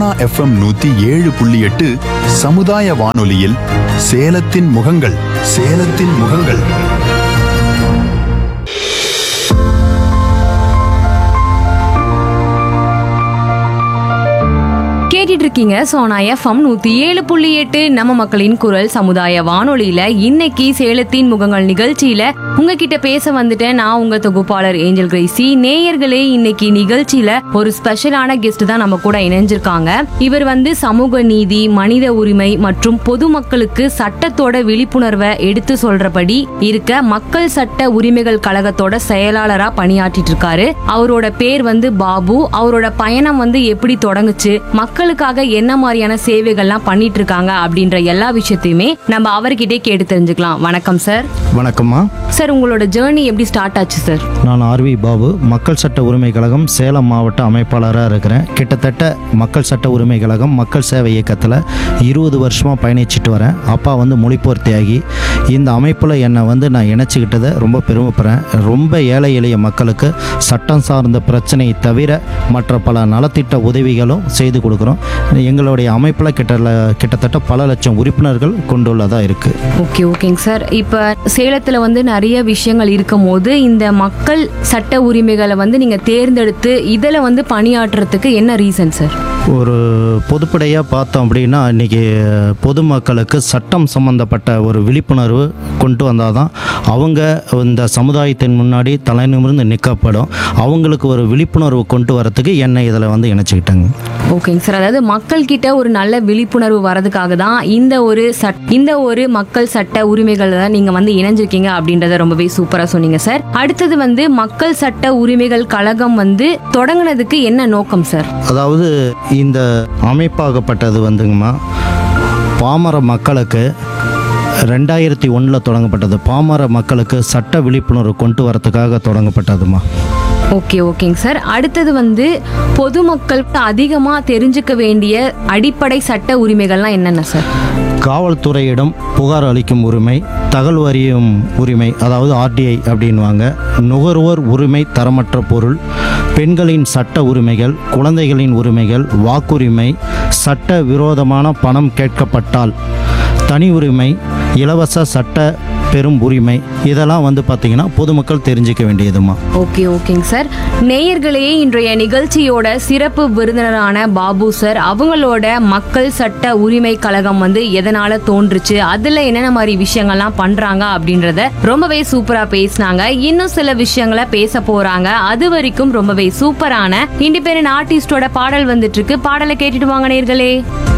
Sona FM நூத்தி ஏழு புள்ளி எட்டு சமுதாய வானொலியில் சேலத்தின் முகங்கள் சேலத்தின் முகங்கள் கேட்டுட்டு இருக்கீங்க சோனா எஃப்எம் நூத்தி ஏழு புள்ளி எட்டு நம்ம மக்களின் குரல் சமுதாய வானொலியில இன்னைக்கு சேலத்தின் முகங்கள் நிகழ்ச்சியில உங்ககிட்ட பேச வந்துட்டேன் நான் உங்க தொகுப்பாளர் ஏஞ்சல் கிரேசி நேயர்களே இன்னைக்கு நிகழ்ச்சியில ஒரு ஸ்பெஷலான கெஸ்ட் தான் நம்ம கூட இணைஞ்சிருக்காங்க இவர் வந்து சமூக நீதி மனித உரிமை மற்றும் பொதுமக்களுக்கு சட்டத்தோட விழிப்புணர்வை எடுத்து சொல்றபடி இருக்க மக்கள் சட்ட உரிமைகள் கழகத்தோட செயலாளரா பணியாற்றிட்டு இருக்காரு அவரோட பேர் வந்து பாபு அவரோட பயணம் வந்து எப்படி தொடங்குச்சு மக்களுக்காக என்ன மாதிரியான சேவைகள்லாம் பண்ணிட்டு இருக்காங்க அப்படின்ற எல்லா விஷயத்தையுமே நம்ம அவர்கிட்டே கேட்டு தெரிஞ்சுக்கலாம் வணக்கம் சார் வணக்கம்மா சார் உங்களோட ஜேர்னி எப்படி ஸ்டார்ட் ஆச்சு சார் நான் ஆர்வி பாபு மக்கள் சட்ட உரிமை கழகம் சேலம் மாவட்ட அமைப்பாளராக இருக்கிறேன் கிட்டத்தட்ட மக்கள் சட்ட உரிமை கழகம் மக்கள் சேவை இயக்கத்தில் இருபது வருஷமாக பயணிச்சிட்டு வரேன் அப்பா வந்து மொழிப்போர் தியாகி இந்த அமைப்பில் என்னை வந்து நான் இணைச்சிக்கிட்டதை ரொம்ப பெருமைப்படுறேன் ரொம்ப ஏழை எளிய மக்களுக்கு சட்டம் சார்ந்த பிரச்சனையை தவிர மற்ற பல நலத்திட்ட உதவிகளும் செய்து கொடுக்குறோம் எங்களுடைய அமைப்பில் கிட்ட கிட்டத்தட்ட பல லட்சம் உறுப்பினர்கள் கொண்டுள்ளதாக இருக்குது ஓகே ஓகேங்க சார் இப்ப சேலத்துல வந்து நிறைய விஷயங்கள் இருக்கும் போது இந்த மக்கள் சட்ட உரிமைகளை வந்து நீங்க தேர்ந்தெடுத்து இதுல வந்து பணியாற்றுறதுக்கு என்ன ரீசன் சார் ஒரு பொதுப்படையாக பார்த்தோம் அப்படின்னா இன்றைக்கி பொதுமக்களுக்கு சட்டம் சம்மந்தப்பட்ட ஒரு விழிப்புணர்வு கொண்டு வந்தால் தான் அவங்க இந்த சமுதாயத்தின் முன்னாடி தலை நிமிர்ந்து நிற்கப்படும் அவங்களுக்கு ஒரு விழிப்புணர்வு கொண்டு வரத்துக்கு என்னை இதில் வந்து இணைச்சிக்கிட்டாங்க ஓகேங்க சார் அதாவது மக்கள் கிட்ட ஒரு நல்ல விழிப்புணர்வு வரதுக்காக தான் இந்த ஒரு சட் இந்த ஒரு மக்கள் சட்ட உரிமைகள் தான் நீங்க வந்து இணைஞ்சிருக்கீங்க அப்படின்றத ரொம்பவே சூப்பரா சொன்னீங்க சார் அடுத்தது வந்து மக்கள் சட்ட உரிமைகள் கழகம் வந்து தொடங்குனதுக்கு என்ன நோக்கம் சார் அதாவது இந்த அமைப்பாகப்பட்டது வந்துங்கம்மா பாமர மக்களுக்கு ரெண்டாயிரத்தி ஒன்றில் தொடங்கப்பட்டது பாமர மக்களுக்கு சட்ட விழிப்புணர்வு கொண்டு வரத்துக்காக தொடங்கப்பட்டதுமா ஓகே ஓகேங்க சார் அடுத்தது வந்து பொதுமக்களுக்கு அதிகமா தெரிஞ்சுக்க வேண்டிய அடிப்படை சட்ட உரிமைகள்லாம் என்னென்ன சார் காவல்துறையிடம் புகார் அளிக்கும் உரிமை தகவல் அறியும் உரிமை அதாவது ஆர்டிஐ அப்படின்வாங்க நுகர்வோர் உரிமை தரமற்ற பொருள் பெண்களின் சட்ட உரிமைகள் குழந்தைகளின் உரிமைகள் வாக்குரிமை சட்ட விரோதமான பணம் கேட்கப்பட்டால் தனி உரிமை இலவச சட்ட பெரும் உரிமை இதெல்லாம் வந்து பார்த்திங்கன்னா பொதுமக்கள் தெரிஞ்சுக்க வேண்டியதுமா ஓகே ஓகேங்க சார் நேயர்களே இன்றைய நிகழ்ச்சியோட சிறப்பு விருந்தினரான பாபு சார் அவங்களோட மக்கள் சட்ட உரிமை கழகம் வந்து எதனால தோன்றுச்சு அதுல என்னென்ன மாதிரி விஷயங்கள்லாம் பண்றாங்க அப்படின்றத ரொம்பவே சூப்பரா பேசினாங்க இன்னும் சில விஷயங்களை பேச போறாங்க அது வரைக்கும் ரொம்பவே சூப்பரான இண்டிபெண்டன்ட் ஆர்டிஸ்டோட பாடல் வந்துட்டு இருக்கு பாடலை கேட்டுட்டு வாங்க நேயர்களே